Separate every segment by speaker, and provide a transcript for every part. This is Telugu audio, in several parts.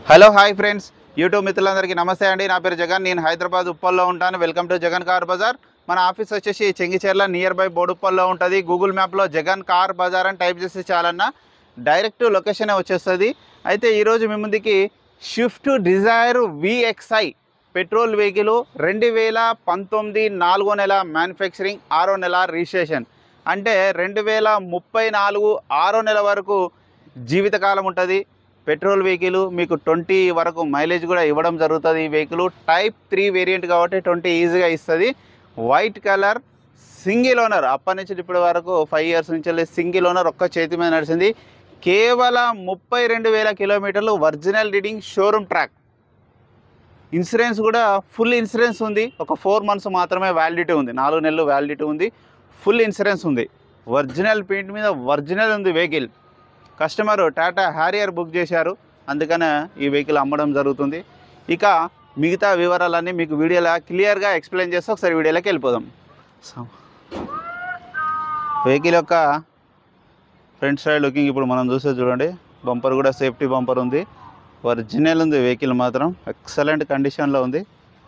Speaker 1: హలో హాయ్ ఫ్రెండ్స్ యూట్యూబ్ మిత్రులందరికీ నమస్తే అండి నా పేరు జగన్ నేను హైదరాబాద్ ఉప్పల్లో ఉంటాను welcome to Jagan car Bazaar మన ఆఫీస్ వచ్చేసి చెంగిచెర్ల నియర్ బై బోడుప్పల్లో ఉంటుంది గూగుల్ మ్యాప్లో జగన్ కార్ బజార్ అని టైప్ చేసి చాలన్నా డైరెక్ట్ లొకేషన్ వచ్చేస్తుంది అయితే ఈరోజు మీ ముందుకి Swift Dzire VXI petrol vehicle రెండు వేల పంతొమ్మిది నాలుగో నెల మ్యానుఫ్యాక్చరింగ్ ఆరో నెల రిజిస్ట్రేషన్ అంటే రెండు వేల ముప్పై నాలుగు ఆరో నెల వరకు జీవితకాలం ఉంటుంది పెట్రోల్ వెహికల్ మీకు ట్వంటీ వరకు మైలేజ్ కూడా ఇవ్వడం జరుగుతుంది ఈ వెహికల్ టైప్ త్రీ వేరియంట్ కాబట్టి ట్వంటీ ఈజీగా ఇస్తుంది వైట్ కలర్ సింగిల్ ఓనర్ అప్పటి నుంచి ఇప్పటి వరకు ఫైవ్ ఇయర్స్ నుంచి వెళ్ళి సింగిల్ ఓనర్ ఒక్క చేతి మీద నడిచింది కేవలం ముప్పై రెండు వేల కిలోమీటర్లు original reading showroom track insurance కూడా ఫుల్ ఇన్సూరెన్స్ ఉంది ఒక ఫోర్ మంత్స్ మాత్రమే వ్యాలిడిటీ ఉంది నాలుగు నెలలు వ్యాలిడిటీ ఉంది ఫుల్ ఇన్సూరెన్స్ ఉంది ఒరిజినల్ పెయింట్ మీద ఒరిజినల్ ఉంది vehicle customer Tata Harrier book చేశారు అందుకనే ఈ వెహికల్ అమ్మడం జరుగుతుంది ఇక మిగతా వివరాలన్నీ మీకు వీడియోలో క్లియర్గా ఎక్స్ప్లెయిన్ చేస్తే ఒకసారి వీడియోలోకి వెళ్ళిపోదాం సో వెహికల్ యొక్క ఫ్రంట్ సైడ్ లుకింగ్ ఇప్పుడు మనం చూసే చూడండి బంపర్ కూడా సేఫ్టీ బంపర్ ఉంది ఒరిజినల్ ఉంది వెహికల్ మాత్రం ఎక్సలెంట్ కండిషన్లో ఉంది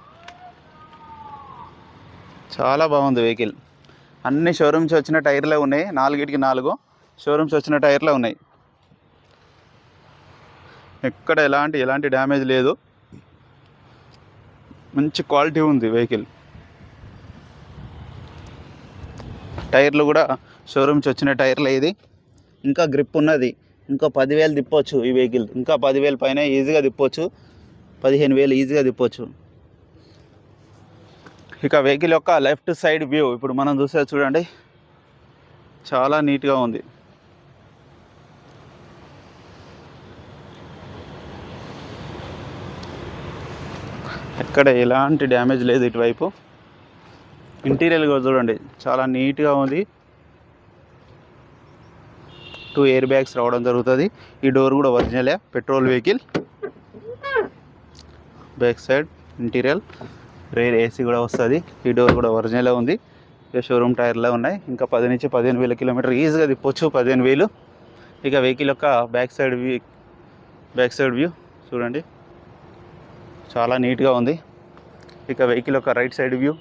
Speaker 1: చాలా బాగుంది వెహికల్ అన్ని షోరూమ్స్ వచ్చిన టైర్లే ఉన్నాయి నాలుగిటికి నాలుగు షోరూమ్స్ వచ్చిన టైర్లే ఉన్నాయి ఎక్కడ ఎలాంటి ఎలాంటి డ్యామేజ్ లేదు మంచి క్వాలిటీ ఉంది వెహికల్ టైర్లు కూడా షోరూమ్స్ వచ్చిన టైర్లే ఇది ఇంకా గ్రిప్ ఉన్నది ఇంకా పదివేలు తిప్పొచ్చు ఈ వెహికల్ ఇంకా పదివేల పైన ఈజీగా తిప్పొచ్చు పదిహేను వేలు ఈజీగా తిప్పొచ్చు ఇక వెహికల్ యొక్క లెఫ్ట్ సైడ్ వ్యూ ఇప్పుడు మనం చూసే చూడండి చాలా నీట్గా ఉంది ఎక్కడ ఎలాంటి డ్యామేజ్ లేదు ఇటువైపు ఇంటీరియర్ కూడా చూడండి చాలా నీట్గా ఉంది టూ ఎయిర్ బ్యాగ్స్ రావడం జరుగుతుంది ఈ డోర్ కూడా ఒరిజినలే petrol vehicle back side interior rear AC కూడా వస్తుంది ఈ డోర్ కూడా ఒరిజినలే ఉంది ఇక షోరూమ్ టైర్లే ఉన్నాయి ఇంకా పది నుంచి పదిహేను వేల కిలోమీటర్ ఈజీగా తిప్పొచ్చు పదిహేను వేలు ఇక వెహికల్ యొక్క back side view back side view చూడండి చాలా నీట్గా ఉంది ఇక వెహికల్ యొక్క రైట్ సైడ్ వ్యూ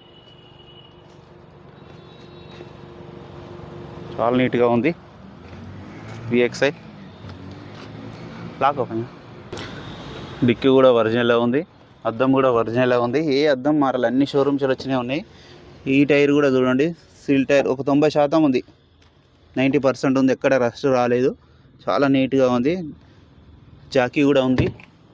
Speaker 1: చాలా నీట్గా ఉంది విఎక్స్ఐ లాక్ ఓపెన్ డిక్కీ కూడా ఒరిజినల్ ఉంది అద్దం కూడా ఒరిజినల్ ఉంది ఏ అద్దం మారాలి అన్ని షోరూమ్స్ వచ్చినాయి ఉన్నాయి ఈ టైర్ కూడా చూడండి సీల్ టైర్ ఒక తొంభై శాతం ఉంది నైంటీ పర్సెంట్ ఉంది ఎక్కడ రస్ట్ రాలేదు చాలా నీట్గా ఉంది జాకీ కూడా ఉంది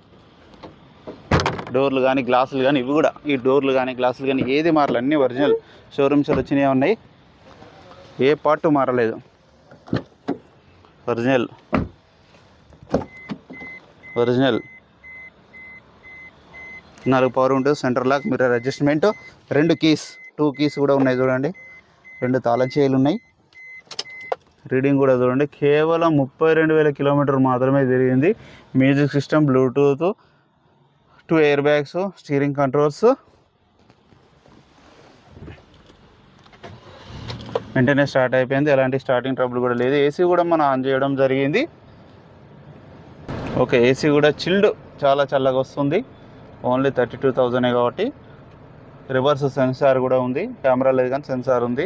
Speaker 1: డోర్లు కానీ గ్లాసులు కానీ ఇవి కూడా ఈ డోర్లు కానీ గ్లాసులు కానీ ఏది మారలేదు అన్నీ ఒరిజినల్ షోరూమ్స్ వచ్చినవి ఉన్నాయి ఏ పార్ట్ మారలేదు ఒరిజినల్ ఒరిజినల్ నాలుగు పవర్ ఉంటుంది సెంటర్ లాక్ మిర్రర్ అడ్జస్ట్మెంట్ రెండు కీస్ టూ కీస్ కూడా ఉన్నాయి చూడండి రెండు తాళం చేయిలు ఉన్నాయి రీడింగ్ కూడా చూడండి కేవలం ముప్పై రెండు వేల కిలోమీటర్ మాత్రమే తిరిగింది music system Bluetooth two air bags steering controls వెంటనే స్టార్ట్ అయిపోయింది ఎలాంటి స్టార్టింగ్ ట్రబుల్ కూడా లేదు ఏసీ కూడా మనం ఆన్ చేయడం జరిగింది ఓకే ఏసీ కూడా చిల్డ్ చాలా చల్లగా వస్తుంది ఓన్లీ థర్టీ టూ థౌజండే కాబట్టి రివర్స్ సెన్సార్ కూడా ఉంది కెమెరా లేదు కానీ సెన్సార్ ఉంది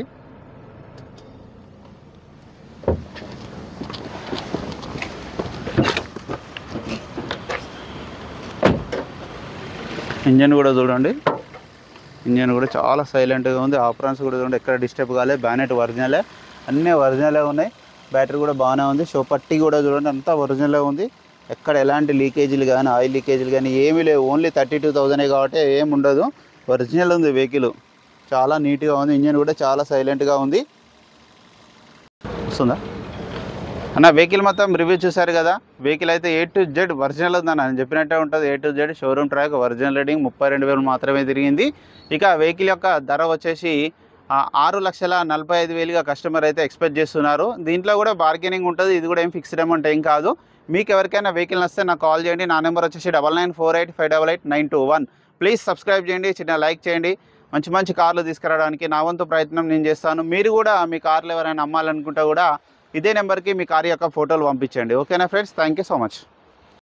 Speaker 1: ఇంజన్ కూడా చూడండి ఇంజన్ కూడా చాలా సైలెంట్గా ఉంది ఆపరాన్స్ కూడా చూడండి ఎక్కడ డిస్టర్బ్ కాలేదు బ్యానెట్ ఒరిజినలే అన్నీ ఒరిజినలే ఉన్నాయి బ్యాటరీ కూడా బాగానే ఉంది షో పట్టి కూడా చూడండి అంతా ఒరిజినలే ఉంది ఎక్కడ ఎలాంటి లీకేజీలు కానీ ఆయిల్ లీకేజీలు కానీ ఏమీ లేవు ఓన్లీ థర్టీ టూ థౌజండే కాబట్టి ఏమి ఉండదు ఒరిజినల్ ఉంది వెహికల్ చాలా నీట్గా ఉంది ఇంజన్ కూడా చాలా సైలెంట్గా ఉంది వస్తుందా అన్న వెహికల్ మొత్తం రివ్యూ చూశారు కదా వెహికల్ అయితే ఏ టు జెడ్ ఒరిజినల్ ఉందన్న నేను చెప్పినట్టే ఉంటుంది A to Z showroom track original rating ముప్పై రెండు వేలు మాత్రమే తిరిగింది ఇక వెహికల్ యొక్క ధర వచ్చేసి ఆ, ఆరు లక్షల నలభై ఐదు వేలుగా కస్టమర్ అయితే ఎక్స్పెక్ట్ చేస్తున్నారు దీంట్లో కూడా బార్గెనింగ్ ఉంటుంది ఇది కూడా ఏం ఫిక్స్డ్ అమౌంట్ ఏం కాదు మీకు ఎవరికైనా వెహికల్ వస్తే నాకు కాల్ చేయండి నా నెంబర్ వచ్చేసి double nine four eight five double eight nine two one please subscribe చేయండి చిన్న లైక్ చేయండి మంచి మంచి కార్లు తీసుకురావడానికి నా వంతు ప్రయత్నం నేను చేస్తాను మీరు కూడా మీ కార్లు ఎవరైనా అమ్మాలనుకుంటే కూడా ఇదే నెంబర్కి మీ కార్ యొక్క ఫోటోలు పంపించండి ఓకేనా friends thank you so much